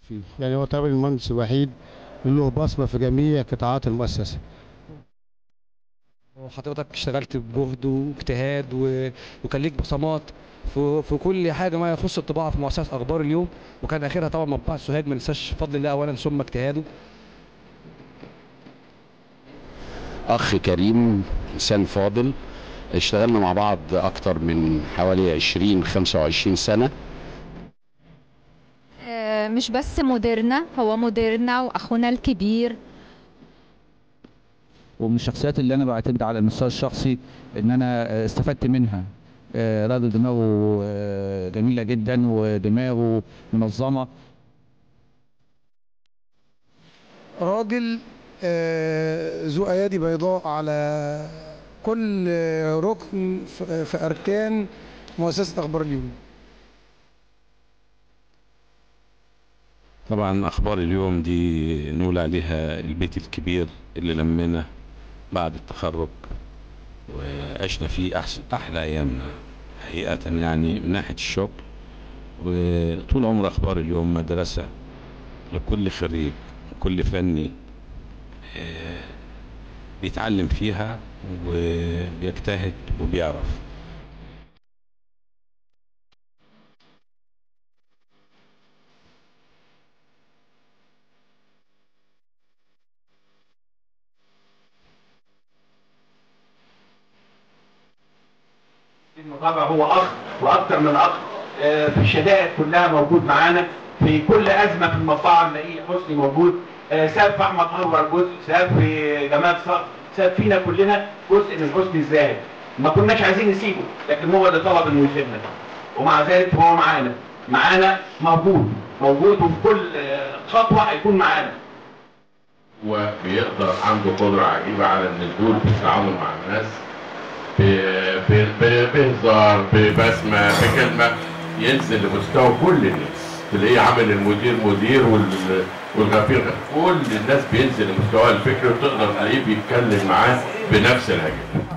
فيه يعني هو تقريبا المهندس الوحيد اللي له بصمة في جميع قطاعات المؤسسة وحضرتك اشتغلت بجهد واجتهاد و... وكان ليك بصمات في... في كل حاجه ما يخص الطباعه في مؤسسه اخبار اليوم وكان اخرها طبعا مطبعه سوهاج ما ننساش بفضل الله اولا ثم اجتهاده اخ كريم انسان فاضل اشتغلنا مع بعض اكتر من حوالي 20 25 سنه آه، مش بس مديرنا هو مديرنا واخونا الكبير ومن الشخصيات اللي انا بعتمد على المستوى الشخصي ان انا آه، استفدت منها آه، راجل دماغه آه، جميله جدا ودماغه منظمه راجل آه، ذو ايادي بيضاء على كل ركن في في اركان مؤسسه اخبار اليوم طبعا اخبار اليوم دي نقول عليها البيت الكبير اللي لمنا بعد التخرج وعشنا فيه احسن احلى ايامنا حقيقة يعني من ناحية الشغل وطول عمر اخبار اليوم مدرسة لكل خريج كل فني آه، بيتعلم فيها وبيجتهد وبيعرف المطابع هو اخ واكثر من اخ آه، في الشدائد كلها موجود معانا في كل ازمه في المطاعم نلاقيه حسني موجود آه، ساب في احمد انور جزء ساب في جمال صقر ساب فينا كلنا جزء من حسني الزاهد ما كناش عايزين نسيبه لكن هو اللي طلب انه يسيبنا ومع ذلك هو معانا معانا موجود موجود وفي كل آه، خطوه هيكون معانا وبيقدر عنده قدرة عجيبة على النزول في التعامل مع الناس ب- ب- ب- بهزار ببسمة بكلمة ينزل لمستوى كل الناس تلاقيه عامل المدير مدير وال- والغفير غفير. كل الناس بينزل لمستوى الفكر وتقدر تلاقيه بيتكلم معاه بنفس اللهجة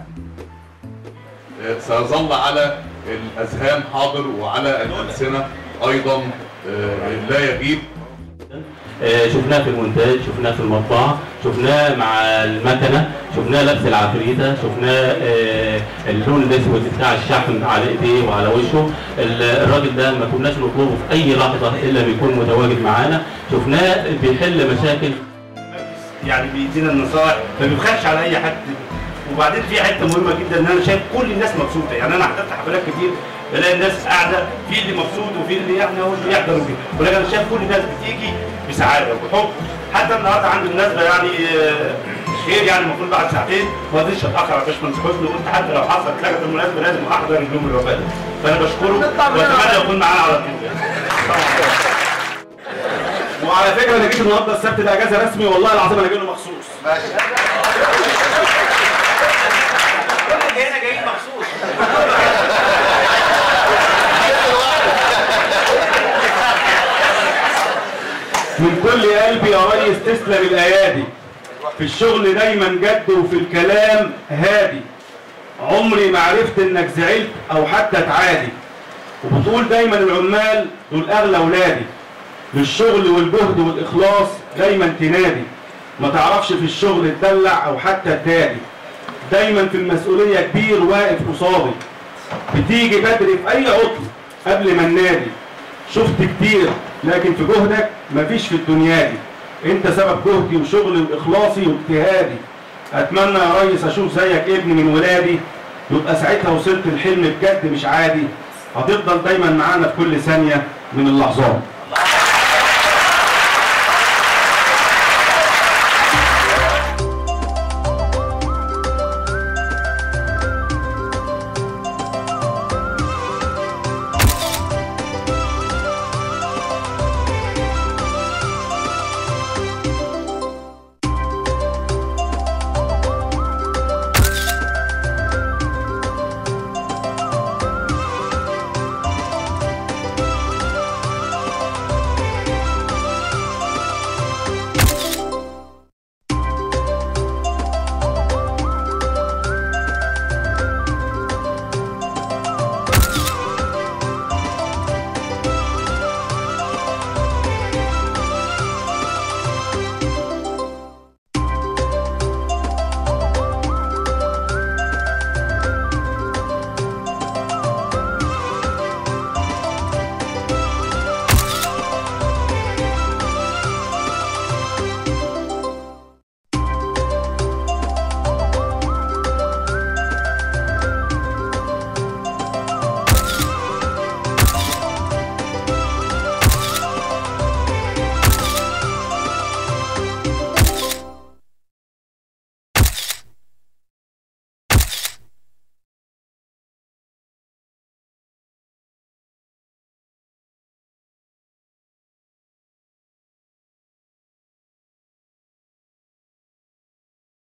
سيظل على الأذهان حاضر وعلى الألسنة أيضا آه، لا يغيب آه، شفناه في المونتاج شفناه في المطبعة شفناه مع المكنة شفناه لابس العفريتة شفناه آه، اللون الاسود بتاع الشحم على ايديه وعلى وشه ال- الراجل ده ما كناش نطلبه في اي لحظة الا بيكون متواجد معانا شفناه بيحل مشاكل يعني بيدينا النصائح ما بيبخلش على اي حد وبعدين في حته مهمه جدا ان انا شايف كل الناس مبسوطه يعني انا حضرت حفلات كتير بلاقي الناس قاعده في اللي مبسوط وفي اللي يعني هو اللي يحضر وكده ولكن انا شايف كل الناس بتيجي بسعاده وبحب حتى النهارده عندي مناسبه يعني آه، خير يعني المفروض بعد ساعتين ما قدرتش اتاخر على باشمهندس حسني وقلت حتى لو حصلت لجنه المناسبه لازم احضر اليوم الوفاه ده فانا بشكره واتمنى يكون معانا على طول وعلى فكره انا جيت النهارده السبت ده اجازه رسمي والله العظيم انا جاي له مخصوص ماشي هنا جايين مخصوص من كل قلبي يا ريس تسلم الايادي في الشغل دايما جد وفي الكلام هادي عمري ما عرفت انك زعلت او حتى تعادي وبتقول دايما العمال دول اغلى ولادي للشغل والجهد والاخلاص دايما تنادي ما تعرفش في الشغل تدلع او حتى تدادي دايما في المسؤوليه كبير واقف قصادي بتيجي بدري في اي عطل قبل ما ننادي شفت كتير لكن في جهدك مفيش في الدنيا دي انت سبب جهدي وشغلي واخلاصي واجتهادي اتمنى يا ريس اشوف زيك ابن من ولادي يبقى ساعتها وصلت الحلم بجد مش عادي هتفضل دايما معانا في كل ثانيه من اللحظات